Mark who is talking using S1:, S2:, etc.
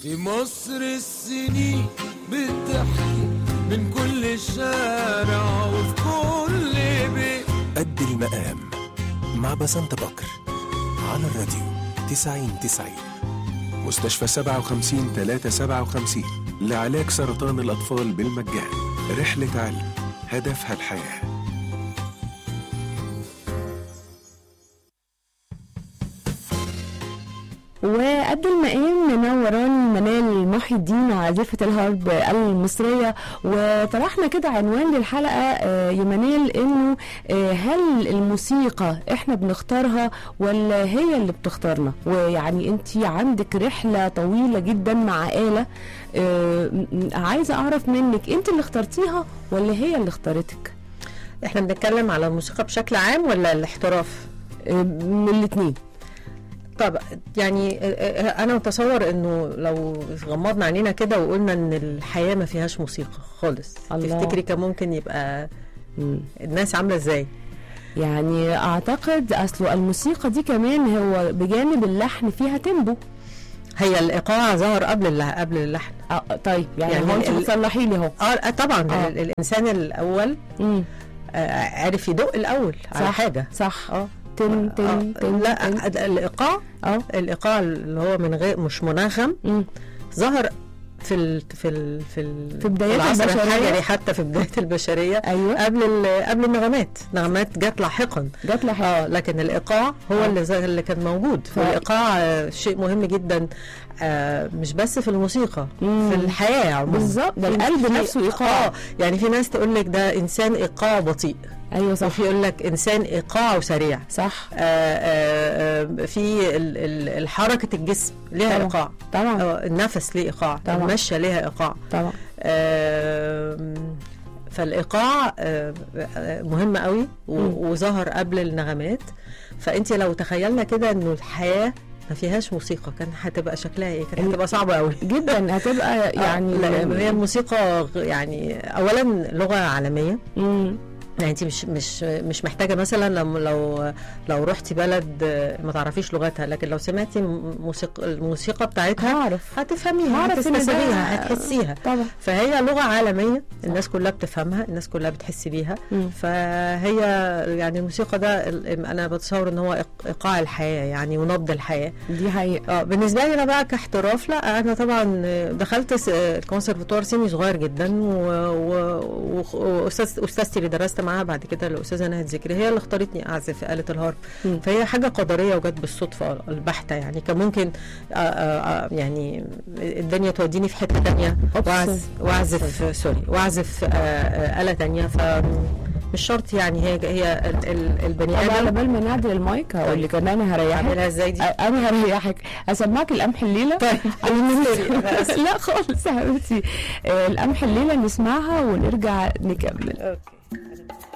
S1: في مصر السنين بتحكي من كل شارع وفي كل بيت
S2: قد المقام مع بسنت بكر على الراديو 90 90 مستشفى 57 357 لعلاج سرطان الأطفال بالمجان رحلة علم هدفها الحياه
S3: وقد المقام منوران منال محي الدين عازفة الهارب المصرية وطرحنا كده عنوان للحلقة آه، يا منال انه آه، هل الموسيقى احنا بنختارها ولا هي اللي بتختارنا ويعني انت عندك رحلة طويلة جدا مع آلة آه، م- م- عايزة اعرف منك انت اللي اخترتيها ولا هي اللي اختارتك
S4: احنا بنتكلم على الموسيقى بشكل عام ولا الاحتراف
S3: آه، من الاتنين
S4: طب يعني آه، آه، انا متصور انه لو غمضنا عينينا كده وقلنا ان الحياه ما فيهاش موسيقى خالص
S3: الله.
S4: تفتكري كان ممكن يبقى
S3: مم.
S4: الناس عامله ازاي
S3: يعني اعتقد اصله الموسيقى دي كمان هو بجانب اللحن فيها تيمبو
S4: هي الايقاع ظهر قبل اللح... قبل اللحن
S3: آه طيب يعني,
S4: يعني
S3: يعني هو انت
S4: ال-
S3: بتصلحي لي اهو
S4: اه آه، طبعا
S3: آه.
S4: آه. الانسان الاول
S3: مم.
S4: آه عرف يدق الاول على
S3: صح.
S4: حاجه
S3: صح
S4: اه
S3: تن تن
S4: آه،
S3: تن
S4: لا
S3: تن.
S4: الايقاع
S3: اه
S4: الايقاع اللي هو من غير مش منغم
S3: مم.
S4: ظهر في ال في ال في, ال
S3: في بدايات
S4: العصر
S3: البشرية.
S4: الحجري حتى في بدايه البشريه
S3: ايوه
S4: قبل ال- قبل النغمات نغمات جت لاحقا
S3: جات لي حاجه
S4: اه لكن الايقاع هو
S3: آه.
S4: اللي زي اللي كان موجود
S3: ف-
S4: والايقاع آه، شيء مهم جدا آه، مش بس في الموسيقى
S3: مم.
S4: في الحياه عموما
S3: بالظبط ده
S4: في-
S3: القلب
S4: في-
S3: نفسه ايقاع
S4: اه يعني في ناس تقول لك ده انسان ايقاعه بطيء
S3: ايوه صح
S4: وفي يقول لك انسان ايقاعه سريع
S3: صح
S4: آه، آه، آه، في ال- ال- الحركه الجسم ليها
S3: طبعا.
S4: ايقاع
S3: طبعا
S4: آه، النفس ليه ايقاع
S3: طبعا.
S4: المشيه ليها ايقاع
S3: طبعا
S4: آم، فالايقاع آه، آه، مهم قوي و-
S3: مم.
S4: وظهر قبل النغمات فانت لو تخيلنا كده انه الحياه ما فيهاش موسيقى كان هتبقى شكلها ايه كانت هتبقى صعبه قوي
S3: جدا هتبقى يعني
S4: يعني هي الموسيقى غ- يعني اولا لغه عالميه
S3: مم.
S4: يعني انت مش مش مش محتاجه مثلا لو لو لو رحتي بلد آه، ما تعرفيش لغتها لكن لو سمعتي موسيقى الموسيقى بتاعتها
S3: هعرف
S4: هتفهميها
S3: هعرف إن ده-
S4: هتستسيغيها هتحسيها
S3: طبعا
S4: فهي لغه عالميه الناس كلها بتفهمها الناس كلها بتحس بيها
S3: مم.
S4: فهي يعني الموسيقى ده ال- انا بتصور ان هو إيق- ايقاع الحياه يعني ونبض الحياه
S3: دي حقيقه
S4: اه بالنسبه لي انا بقى كاحتراف لا انا طبعا دخلت س- الكونسرفتوار سني صغير جدا و- و- و- واستاذ استاذتي اللي درست معاها بعد كده الاستاذه نهى ذكري هي اللي اختارتني اعزف آلة الهارب
S3: مم.
S4: فهي حاجه قدريه وجت بالصدفه البحته يعني كان ممكن آه، آه، آه، يعني الدنيا توديني في حته تانية
S3: أوبس.
S4: واعزف واعزف سوري واعزف آه، آه، آلة تانية ف مش شرط يعني هي هي ال- ال- البني
S3: طب على
S4: ادم
S3: بال ما نعدل المايك هقول لك ان انا هريحك
S4: اعملها ازاي دي؟
S3: انا هريحك اسمعك القمح الليله
S4: طيب سوري، أنا آسفة.
S3: لا خالص يا حبيبتي آه، القمح الليله نسمعها ونرجع نكمل
S4: اوكي